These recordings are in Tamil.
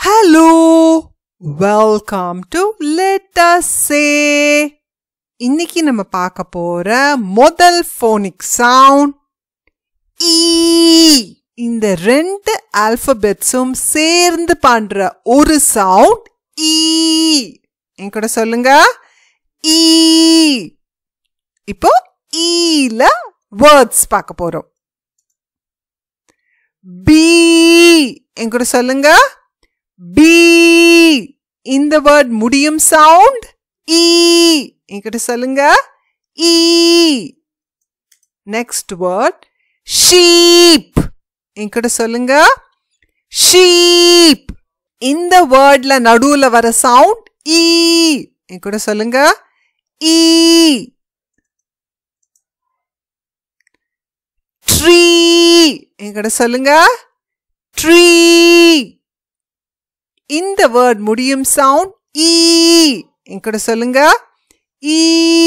Hello! Welcome to Let Us Say. இன்னைக்கு நம்ம பார்க்க போற முதல் ஃபோனிக் சவுண்ட் ஈ இந்த ரெண்டு ஆல்பபெட்ஸும் சேர்ந்து பண்ற ஒரு சவுண்ட் ஈ என் கூட சொல்லுங்க ஈ இப்போ ஈல வேர்ட்ஸ் பார்க்க போறோம் பி என் கூட சொல்லுங்க பி இந்த வேர்ட் முடியும் சவுண்ட் ஈ என்கிட்ட சொல்லுங்க ஈ நெக்ஸ்ட் வேர்ட் ஷீப் என்கிட்ட சொல்லுங்க ஷீப் இந்த வேர்ட்ல நடுவுல வர சவுண்ட் ஈ என்கிட்ட சொல்லுங்க ஈ ட்ரீ என்கிட்ட சொல்லுங்க ட்ரீ இந்த வேர்ட் முடியும் சவுண்ட் ஈ என்கிட்ட சொல்லுங்க ஈ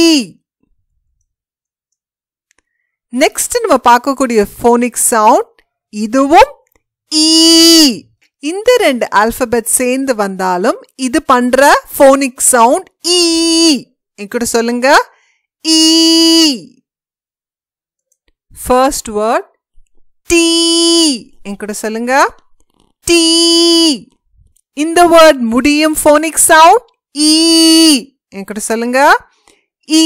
நெக்ஸ்ட் நம்ம பார்க்கக்கூடிய ஃபோனிக் சவுண்ட் இதுவும் ஈ இந்த ரெண்டு ஆல்பபெட் சேர்ந்து வந்தாலும் இது பண்ற ஃபோனிக் சவுண்ட் ஈ என்கிட்ட சொல்லுங்க ஈ ஃபர்ஸ்ட் வேர்ட் டீ என்கிட்ட சொல்லுங்க டீ இந்த வேர்ட் முடியும் ஃபோனிக் சவுண்ட் ஈ என்கிட்ட சொல்லுங்க ஈ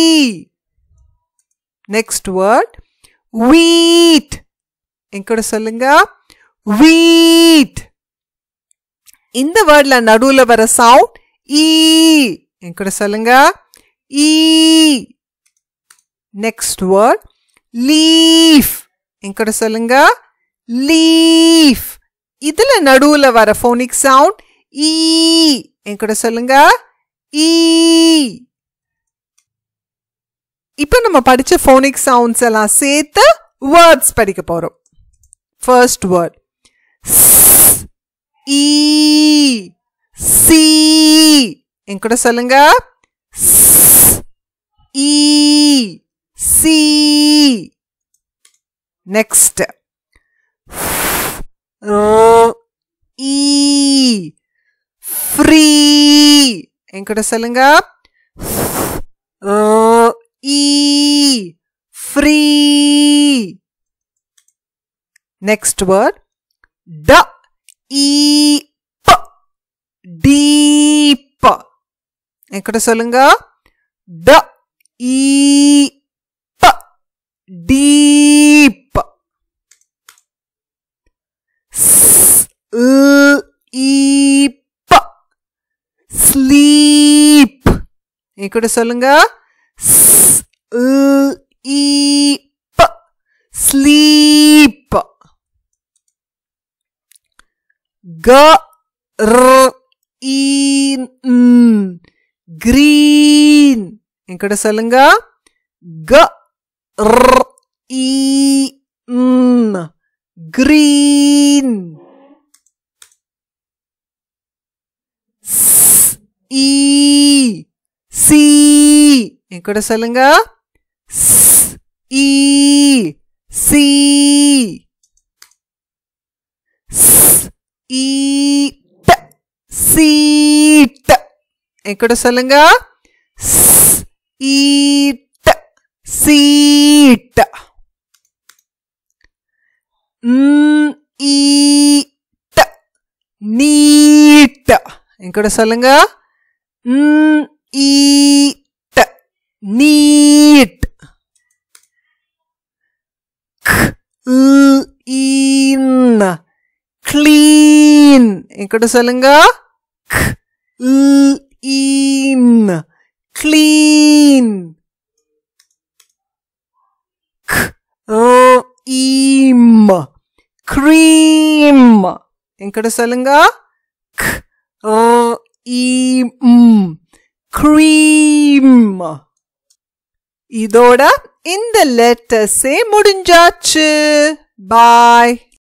நெக்ஸ்ட் வேர்ட் வீட் என்கிட்ட சொல்லுங்க வீட் இந்த வேர்ட்ல நடுவுல வர சவுண்ட் ஈ என்கிட்ட சொல்லுங்க ஈ நெக்ஸ்ட் வேர்ட் லீஃப் என்கிட்ட சொல்லுங்க லீஃப் இதுல நடுவுல வர ஃபோனிக் சவுண்ட் ஈ என்கிட்ட சொல்லுங்க ஈ இப்போ நம்ம படிச்ச ஃபோனிக் சவுண்ட்ஸ் எல்லாம் சேர்த்து வேர்ட்ஸ் படிக்க போறோம் ஃபர்ஸ்ட் வேர்ட் ஈ சி என்கிட்ட சொல்லுங்க E see next E free என்கிட்ட சொல்லுங்க ஈ ஃப்ரீ நெக்ஸ்ட் வேர்ட் ட ஈ ப டீப் என்கிட்ட சொல்லுங்க ட ஈ ப டீப் ஸ்லீப் என் கூட சொல்லுங்க ஸ்லீப் க கிரீன் என் கூட சொல்லுங்க க கிரீன் ஈ சி என் கூட சொல்லுங்க ஈ சி ஈ சீட் என் கூட சொல்லுங்க ஈட் சீட் ஈட் நீட் என் கூட சொல்லுங்க ஈட் நீட் கிளீன் என் கூட சொல்லுங்க கிளீன் ஈம் க்ரீம் என் கூட சொல்லுங்க க்ரீம் இதோட இந்த லெட்டர்ஸே முடிஞ்சாச்சு பாய்